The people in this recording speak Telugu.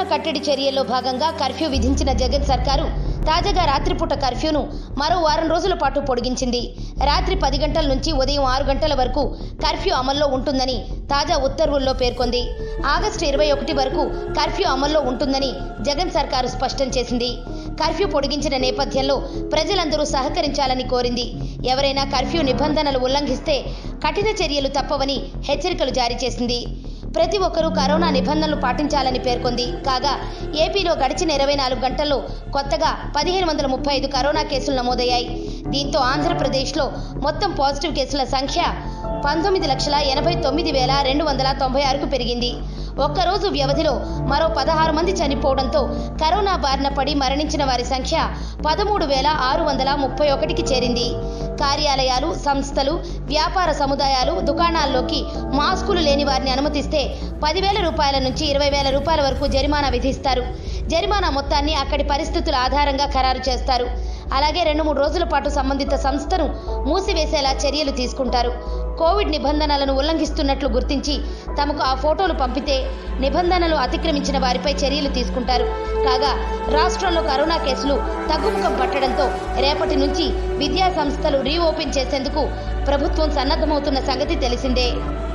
కట్టడి చర్యల్లో భాగంగా కర్ఫ్యూ విధించిన జగన్ సర్కారు తాజాగా రాత్రిపూట కర్ఫ్యూను మరో వారం రోజుల పాటు పొడిగించింది రాత్రి పది గంటల నుంచి ఉదయం ఆరు గంటల వరకు కర్ఫ్యూ అమల్లో ఉంటుందని తాజా ఉత్తర్వుల్లో పేర్కొంది ఆగస్టు ఇరవై ఒకటి వరకు కర్ఫ్యూ అమల్లో ఉంటుందని జగన్ సర్కారు స్పష్టం చేసింది కర్ఫ్యూ పొడిగించిన నేపథ్యంలో ప్రజలందరూ సహకరించాలని కోరింది ఎవరైనా కర్ఫ్యూ నిబంధనలు ఉల్లంఘిస్తే కఠిన చర్యలు తప్పవని హెచ్చరికలు జారీ చేసింది ప్రతి ఒక్కరూ కరోనా నిబంధనలు పాటించాలని పేర్కొంది కాగా ఏపీలో గడిచిన ఇరవై నాలుగు గంటల్లో కొత్తగా పదిహేను వందల ముప్పై ఐదు కరోనా కేసులు నమోదయ్యాయి దీంతో ఆంధ్రప్రదేశ్లో మొత్తం పాజిటివ్ కేసుల సంఖ్య పంతొమ్మిది లక్షల ఎనభై తొమ్మిది వేల రెండు వందల తొంభై ఆరుకు పెరిగింది ఒక్కరోజు వ్యవధిలో మరో పదహారు మంది చనిపోవడంతో కరోనా బారిన పడి మరణించిన వారి సంఖ్య పదమూడు వేల ఆరు వందల ముప్పై ఒకటికి చేరింది కార్యాలయాలు సంస్థలు వ్యాపార సముదాయాలు దుకాణాల్లోకి మాస్కులు లేని వారిని అనుమతిస్తే పదివేల రూపాయల నుంచి ఇరవై వేల రూపాయల వరకు జరిమానా విధిస్తారు జరిమానా మొత్తాన్ని అక్కడి పరిస్థితుల ఆధారంగా ఖరారు చేస్తారు అలాగే రెండు మూడు రోజుల పాటు సంబంధిత సంస్థను మూసివేసేలా చర్యలు తీసుకుంటారు కోవిడ్ నిబంధనలను ఉల్లంఘిస్తున్నట్లు గుర్తించి తమకు ఆ ఫోటోలు పంపితే నిబంధనలు అతిక్రమించిన వారిపై చర్యలు తీసుకుంటారు కాగా రాష్ట్రంలో కరోనా కేసులు తగ్గుముఖం పట్టడంతో రేపటి నుంచి విద్యా సంస్థలు రీఓపెన్ చేసేందుకు ప్రభుత్వం సన్నద్ధమవుతున్న సంగతి తెలిసిందే